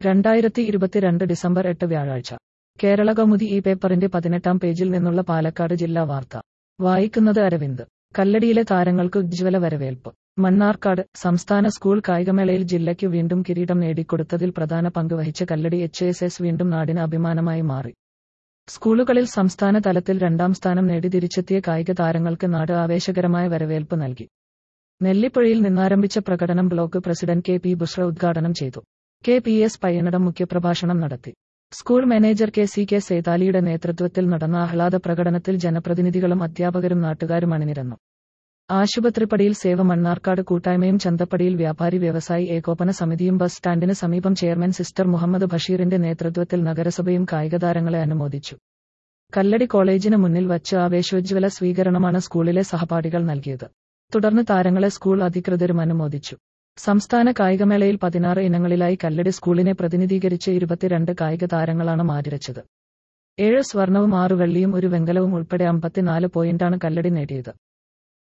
രണ്ടായിരത്തി ഇരുപത്തിരണ്ട് ഡിസംബർ എട്ട് വ്യാഴാഴ്ച കേരള കൗമുദി ഈ പേപ്പറിന്റെ പതിനെട്ടാം പേജിൽ നിന്നുള്ള പാലക്കാട് ജില്ലാ വാർത്ത വായിക്കുന്നത് അരവിന്ദ് കല്ലടിയിലെ താരങ്ങൾക്ക് ഉജ്ജ്വല വരവേൽപ്പ് മണ്ണാർക്കാട് സംസ്ഥാന സ്കൂൾ കായികമേളയിൽ ജില്ലയ്ക്ക് വീണ്ടും കിരീടം നേടിക്കൊടുത്തതിൽ പ്രധാന പങ്ക് വഹിച്ച കല്ലടി എച്ച് എസ് എസ് വീണ്ടും നാടിന് അഭിമാനമായി മാറി സ്കൂളുകളിൽ സംസ്ഥാന തലത്തിൽ രണ്ടാം സ്ഥാനം നേടി തിരിച്ചെത്തിയ കായിക താരങ്ങൾക്ക് നാട് ആവേശകരമായ വരവേൽപ്പ് നൽകി നെല്ലിപ്പുഴയിൽ നിന്നാരംഭിച്ച പ്രകടനം block president K P Bushra ഉദ്ഘാടനം ചെയ്തു കെ പി എസ് പയ്യനടം മുഖ്യപ്രഭാഷണം നടത്തി school manager K C K സേതാലിയുടെ നേതൃത്വത്തിൽ നടന്ന ആഹ്ലാദ പ്രകടനത്തിൽ ജനപ്രതിനിധികളും അധ്യാപകരും നാട്ടുകാരും അണിനിരന്നു ആശുപത്രിപ്പടിയിൽ സേവ മണ്ണാർക്കാട് കൂട്ടായ്മയും ചന്തപ്പടിയിൽ വ്യാപാരി വ്യവസായി ഏകോപന സമിതിയും ബസ് സ്റ്റാൻഡിന് സമീപം ചെയർമാൻ സിസ്റ്റർ മുഹമ്മദ് ബഷീറിന്റെ നേതൃത്വത്തിൽ നഗരസഭയും കായികതാരങ്ങളെ അനുമോദിച്ചു കല്ലടി കോളേജിന് മുന്നിൽ വച്ച് ആവേശോജ്വല സ്വീകരണമാണ് സ്കൂളിലെ സഹപാഠികൾ നൽകിയത് തുടർന്ന് താരങ്ങളെ സ്കൂൾ അധികൃതരും അനുമോദിച്ചു സംസ്ഥാന കായികമേളയിൽ പതിനാറ് ഇനങ്ങളിലായി കല്ലടി സ്കൂളിനെ പ്രതിനിധീകരിച്ച് ഇരുപത്തിരണ്ട് കായിക താരങ്ങളാണ് മാതിരച്ചത് ഏഴ് സ്വർണവും ആറ് വെള്ളിയും ഒരു വെങ്കലവും ഉൾപ്പെടെ അമ്പത്തിനാല് പോയിന്റാണ് കല്ലടി നേടിയത്